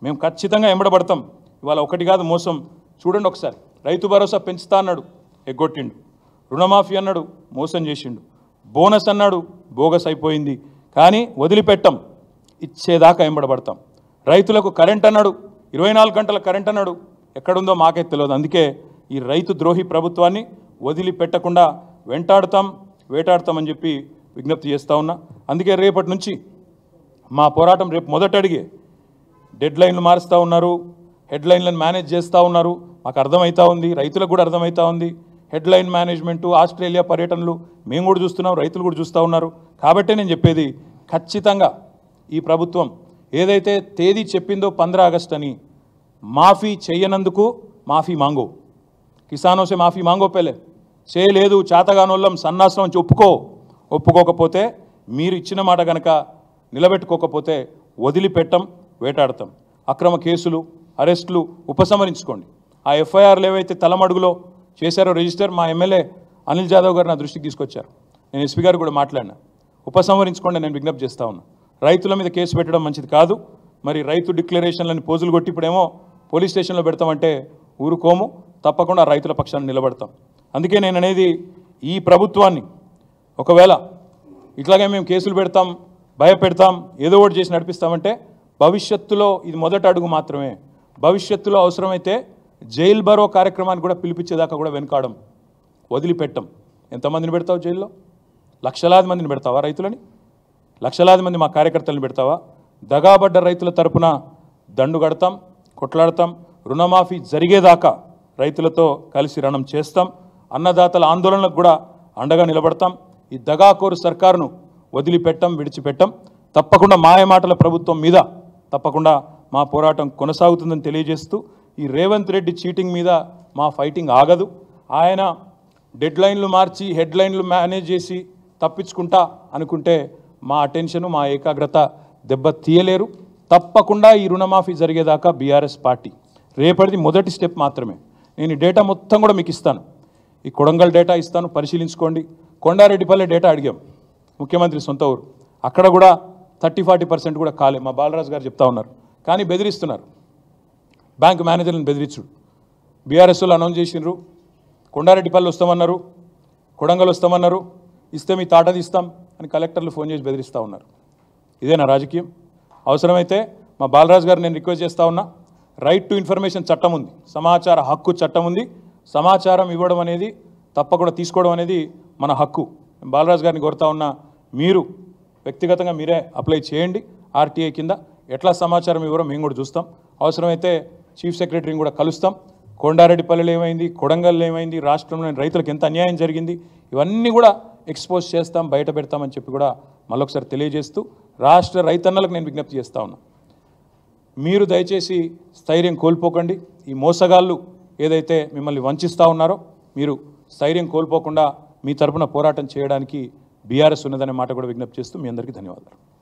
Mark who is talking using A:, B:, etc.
A: మేము ఖచ్చితంగా ఎంబడబడతాం ఇవాళ ఒకటి కాదు మోసం చూడండి ఒకసారి రైతు భరోసా పెంచుతా అన్నాడు ఎగ్గొట్టిండు రుణమాఫీ అన్నాడు మోసం చేసిండు బోనస్ అన్నాడు బోగస్ అయిపోయింది కానీ వదిలిపెట్టం ఇచ్చేదాకా ఎంబడబడతాం రైతులకు కరెంట్ అన్నాడు ఇరవై నాలుగు గంటల కరెంట్ అన్నాడు ఎక్కడుందో మాకే తెలియదు అందుకే ఈ రైతు ద్రోహి ప్రభుత్వాన్ని వదిలిపెట్టకుండా వెంటాడుతాం వేటాడుతామని చెప్పి విజ్ఞప్తి చేస్తా ఉన్నా అందుకే రేపటి నుంచి మా పోరాటం రేపు మొదట అడిగే డెడ్ లైన్లు మారుస్తూ ఉన్నారు హెడ్ లైన్లను మేనేజ్ చేస్తూ ఉన్నారు మాకు అర్థమవుతా ఉంది రైతులకు కూడా అర్థమవుతా ఉంది హెడ్ లైన్ మేనేజ్మెంటు ఆస్ట్రేలియా పర్యటనలు మేము కూడా చూస్తున్నాం రైతులు కూడా చూస్తూ ఉన్నారు కాబట్టే నేను చెప్పేది ఖచ్చితంగా ఈ ప్రభుత్వం ఏదైతే తేదీ చెప్పిందో పంద్రా ఆగస్ట్ అని మాఫీ చేయనందుకు మాఫీ మాంగో కిసానో సే మాఫీ మాంగో పెళ్ళే చేయలేదు చేతగానోళ్ళం సన్నాసం అని ఒప్పుకో ఒప్పుకోకపోతే మీరు ఇచ్చిన మాట కనుక నిలబెట్టుకోకపోతే వదిలిపెట్టం వేటాడతాం అక్రమ కేసులు అరెస్టులు ఉపసంహరించుకోండి ఆ ఎఫ్ఐఆర్లు ఏవైతే తలమడుగులో చేశారో రిజిస్టర్ మా ఎమ్మెల్యే అనిల్ జాదవ్ గారు నా దృష్టికి తీసుకొచ్చారు నేను ఎస్పీ గారు కూడా మాట్లాడినా ఉపసంహరించుకోండి నేను విజ్ఞప్తి చేస్తా ఉన్నా రైతుల మీద కేసు పెట్టడం మంచిది కాదు మరి రైతు డిక్లరేషన్లని పోజులు కొట్టి ఇప్పుడేమో పోలీస్ స్టేషన్లో పెడతామంటే ఊరుకోము తప్పకుండా రైతుల పక్షాన్ని నిలబడతాం అందుకే నేను అనేది ఈ ప్రభుత్వాన్ని ఒకవేళ ఇట్లాగే మేము కేసులు పెడతాం భయపెడతాం ఏదో ఒకటి చేసి నడిపిస్తామంటే భవిష్యత్తులో ఇది మొదటి అడుగు మాత్రమే భవిష్యత్తులో అవసరమైతే జైల్ బరో కార్యక్రమాన్ని కూడా పిలిపించేదాకా కూడా వెనకాడం వదిలిపెట్టం ఎంతమందిని పెడతావు జైల్లో లక్షలాది మందిని పెడతావా రైతులని లక్షలాది మంది మా కార్యకర్తలను పెడతావా దగాబడ్డ రైతుల తరపున దండు కడతాం కొట్లాడతాం రుణమాఫీ జరిగేదాకా రైతులతో కలిసి రణం చేస్తాం అన్నదాతల ఆందోళనలకు కూడా అండగా నిలబడతాం ఈ దగాకోరు సర్కారును వదిలిపెట్టం విడిచిపెట్టం తప్పకుండా మాయమాటల ప్రభుత్వం మీద తప్పకుండా మా పోరాటం కొనసాగుతుందని తెలియజేస్తూ ఈ రేవంత్ రెడ్డి చీటింగ్ మీద మా ఫైటింగ్ ఆగదు ఆయన డెడ్ లైన్లు మార్చి హెడ్ లైన్లు మేనేజ్ చేసి తప్పించుకుంటా అనుకుంటే మా అటెన్షను మా ఏకాగ్రత దెబ్బ తీయలేరు తప్పకుండా ఈ రుణమాఫీ జరిగేదాకా బీఆర్ఎస్ పార్టీ రేపటిది మొదటి స్టెప్ మాత్రమే నేను ఈ డేటా మొత్తం కూడా మీకు ఇస్తాను ఈ కొడంగల్ డేటా ఇస్తాను పరిశీలించుకోండి కొండారెడ్డిపల్లె డేటా అడిగాం ముఖ్యమంత్రి సొంత ఊరు అక్కడ కూడా థర్టీ ఫార్టీ పర్సెంట్ కూడా కాలే మా బాలరాజు గారు చెప్తా ఉన్నారు కానీ బెదిరిస్తున్నారు బ్యాంక్ మేనేజర్లను బెదిరించుడు బీఆర్ఎస్ వాళ్ళు అనౌన్స్ చేసినారు కొండారెడ్డిపల్లి వస్తామన్నారు కొడంగల్ వస్తామన్నారు ఇస్తే మీ తాట తీస్తాం అని కలెక్టర్లు ఫోన్ చేసి బెదిరిస్తూ ఉన్నారు ఇదేనా రాజకీయం అవసరమైతే మా బాలరాజు గారు నేను రిక్వెస్ట్ చేస్తా ఉన్నా రైట్ టు ఇన్ఫర్మేషన్ చట్టం ఉంది సమాచార హక్కు చట్టం ఉంది సమాచారం ఇవ్వడం అనేది తప్పకుండా తీసుకోవడం అనేది మన హక్కు బాలరాజు గారిని కోరుతా ఉన్నా మీరు వ్యక్తిగతంగా మీరే అప్లై చేయండి ఆర్టీఐ కింద ఎట్లా సమాచారం ఇవ్వరో మేము కూడా చూస్తాం అవసరమైతే చీఫ్ సెక్రటరీని కూడా కలుస్తాం కొండారెడ్డిపల్లిలో ఏమైంది కొడంగల్లో ఏమైంది రాష్ట్రంలోని రైతులకు ఎంత అన్యాయం జరిగింది ఇవన్నీ కూడా ఎక్స్పోజ్ చేస్తాం బయట పెడతామని చెప్పి కూడా మళ్ళొకసారి తెలియజేస్తూ రాష్ట్ర రైతన్నలకు నేను విజ్ఞప్తి చేస్తా ఉన్నా మీరు దయచేసి స్థైర్యం కోల్పోకండి ఈ మోసగాళ్ళు ఏదైతే మిమ్మల్ని వంచిస్తూ ఉన్నారో మీరు స్థైర్యం కోల్పోకుండా మీ తరపున పోరాటం చేయడానికి బీఆర్ఎస్ ఉన్నదనే మాట కూడా విజ్ఞప్తి చేస్తూ మీ అందరికీ ధన్యవాదాలు